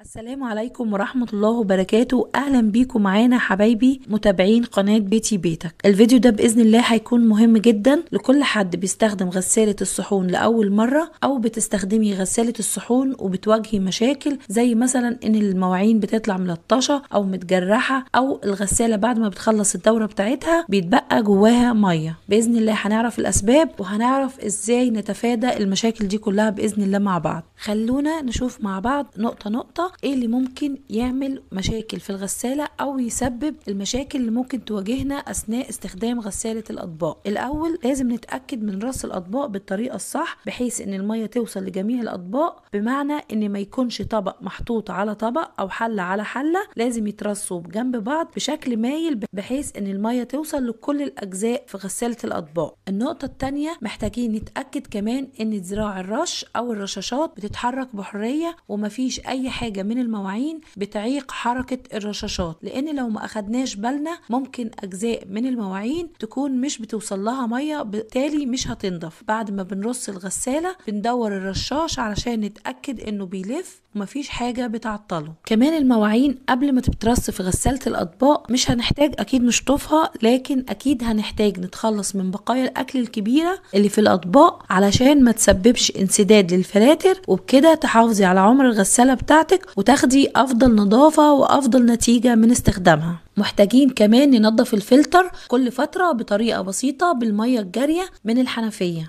السلام عليكم ورحمة الله وبركاته أهلا بيكم معانا حبايبي متابعين قناة بيتي بيتك الفيديو ده بإذن الله هيكون مهم جدا لكل حد بيستخدم غسالة الصحون لأول مرة أو بتستخدمي غسالة الصحون وبتواجهي مشاكل زي مثلا إن المواعين بتطلع ملطشة أو متجرحة أو الغسالة بعد ما بتخلص الدورة بتاعتها بيتبقى جواها مية بإذن الله هنعرف الأسباب وهنعرف إزاي نتفادى المشاكل دي كلها بإذن الله مع بعض خلونا نشوف مع بعض نقطة نقطة ايه اللي ممكن يعمل مشاكل في الغسالة او يسبب المشاكل اللي ممكن تواجهنا اثناء استخدام غسالة الاطباق الاول لازم نتأكد من رص الاطباق بالطريقة الصح بحيث ان المية توصل لجميع الاطباق بمعنى ان ما يكونش طبق محطوط على طبق او حلة على حلة لازم يترصوا بجنب بعض بشكل مايل بحيث ان المية توصل لكل الاجزاء في غسالة الاطباق النقطة التانية محتاجين نتأكد كمان ان ذراع الرش او الرشاشات بتتحرك بحرية ومفيش اي حاجة من المواعين بتعيق حركة الرشاشات لان لو ما اخدناش بالنا ممكن اجزاء من المواعين تكون مش بتوصل لها مية بالتالي مش هتنضف بعد ما بنرص الغسالة بندور الرشاش علشان نتأكد انه بيلف ومفيش حاجة بتعطله كمان المواعين قبل ما تترص في غسالة الأطباق مش هنحتاج أكيد نشطفها لكن أكيد هنحتاج نتخلص من بقايا الأكل الكبيرة اللي في الأطباق علشان ما تسببش انسداد للفلاتر وبكده تحافظي على عمر الغسالة بتاعتك وتاخدي أفضل نظافة وأفضل نتيجة من استخدامها محتاجين كمان ننظف الفلتر كل فترة بطريقة بسيطة بالمية الجارية من الحنفية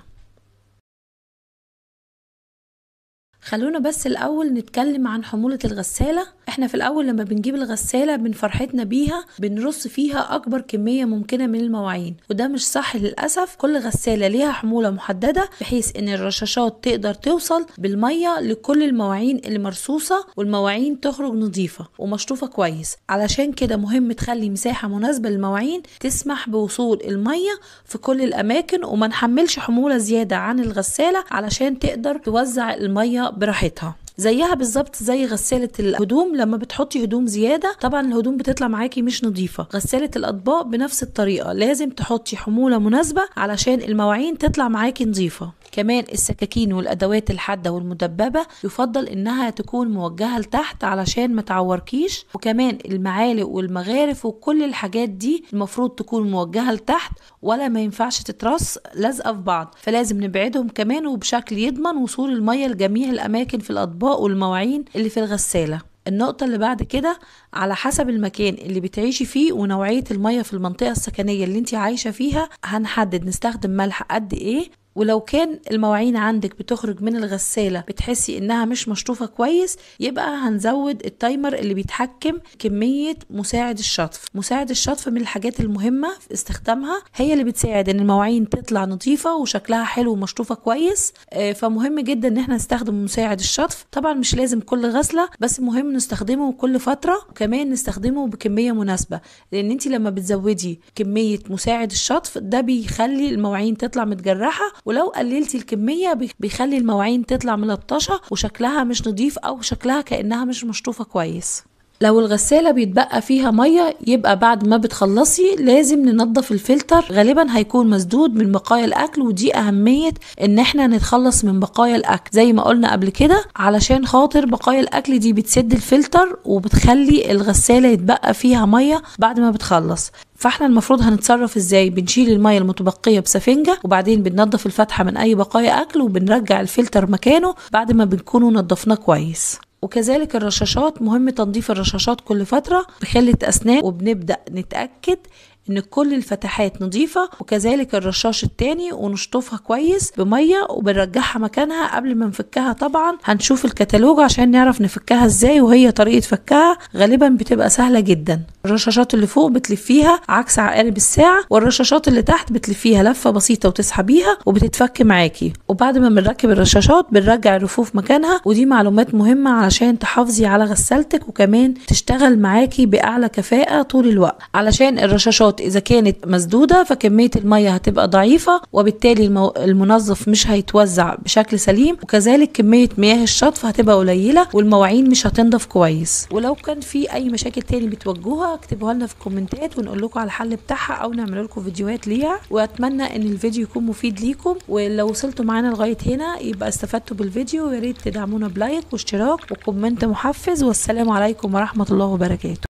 خلونا بس الاول نتكلم عن حمولة الغسالة احنا في الاول لما بنجيب الغسالة من فرحتنا بيها بنرص فيها اكبر كمية ممكنة من المواعين وده مش صح للاسف كل غسالة ليها حمولة محددة بحيث ان الرشاشات تقدر توصل بالمية لكل المواعين اللي مرصوصة والمواعين تخرج نظيفة ومشطوفة كويس علشان كده مهم تخلي مساحة مناسبة للمواعين تسمح بوصول المية في كل الاماكن وما نحملش حمولة زيادة عن الغسالة علشان تقدر توزع المية براحتها زيها بالظبط زي غسالة الهدوم لما بتحطي هدوم زيادة طبعا الهدوم بتطلع معاكي مش نظيفة غسالة الأطباق بنفس الطريقة لازم تحطي حمولة مناسبة علشان المواعين تطلع معاكي نظيفة كمان السكاكين والادوات الحاده والمدببه يفضل انها تكون موجهه لتحت علشان ما تعوركيش وكمان المعالق والمغارف وكل الحاجات دي المفروض تكون موجهه لتحت ولا ما ينفعش تترص لازقه في بعض فلازم نبعدهم كمان وبشكل يضمن وصول الميه لجميع الاماكن في الاطباق والمواعين اللي في الغساله النقطة اللي بعد كده على حسب المكان اللي بتعيشي فيه ونوعية المية في المنطقة السكنية اللي انت عايشة فيها هنحدد نستخدم ملح قد ايه ولو كان المواعين عندك بتخرج من الغسالة بتحسي انها مش مشطوفة كويس يبقى هنزود التايمر اللي بيتحكم كمية مساعد الشطف مساعد الشطف من الحاجات المهمة في استخدامها هي اللي بتساعد ان المواعين تطلع نظيفة وشكلها حلو ومشطوفة كويس فمهم جدا ان احنا نستخدم مساعد الشطف طبعا مش لازم كل غسلة بس مهم نستخدمه كل فترة وكمان نستخدمه بكمية مناسبة لان انت لما بتزودي كمية مساعد الشطف ده بيخلي المواعين تطلع متجرحة ولو قللتي الكمية بيخلي المواعين تطلع ملطشة وشكلها مش نظيف أو شكلها كأنها مش مشطوفة كويس لو الغسالة بيتبقى فيها مية يبقى بعد ما بتخلصي لازم ننظف الفلتر غالبا هيكون مسدود من بقايا الأكل ودي أهمية إن احنا نتخلص من بقايا الأكل زي ما قلنا قبل كده علشان خاطر بقايا الأكل دي بتسد الفلتر وبتخلي الغسالة يتبقى فيها مية بعد ما بتخلص فاحنا المفروض هنتصرف ازاي بنشيل الميه المتبقيه بسفنجه وبعدين بننضف الفتحه من اي بقايا اكل وبنرجع الفلتر مكانه بعد ما بنكونوا نضفناه كويس وكذلك الرشاشات مهم تنظيف الرشاشات كل فتره بخله اسنان وبنبدا نتاكد ان كل الفتحات نظيفة وكذلك الرشاش التاني ونشطفها كويس بمية وبنرجعها مكانها قبل ما نفكها طبعا هنشوف الكتالوج عشان نعرف نفكها ازاي وهي طريقة فكها غالبا بتبقى سهلة جدا الرشاشات اللي فوق بتلفيها عكس عقارب الساعة والرشاشات اللي تحت بتلفيها لفة بسيطة وتسحبيها وبتتفك معاكي وبعد ما بنركب الرشاشات بنرجع الرفوف مكانها ودي معلومات مهمة علشان تحافظي على غسالتك وكمان تشتغل معاكي بأعلى كفاءة طول الوقت علشان الرشاشات الفلترات اذا كانت مسدوده فكميه الميه هتبقى ضعيفه وبالتالي المو... المنظف مش هيتوزع بشكل سليم وكذلك كميه مياه الشطف هتبقى قليله والمواعين مش هتنضف كويس ولو كان في اي مشاكل تاني بتواجهوها اكتبوها لنا في الكومنتات ونقول لكم على الحل بتاعها او نعمل لكم فيديوهات ليها واتمنى ان الفيديو يكون مفيد ليكم ولو وصلتوا معانا لغايه هنا يبقى استفدتوا بالفيديو ويا ريت تدعمونا بلايك واشتراك وكومنت محفز والسلام عليكم ورحمه الله وبركاته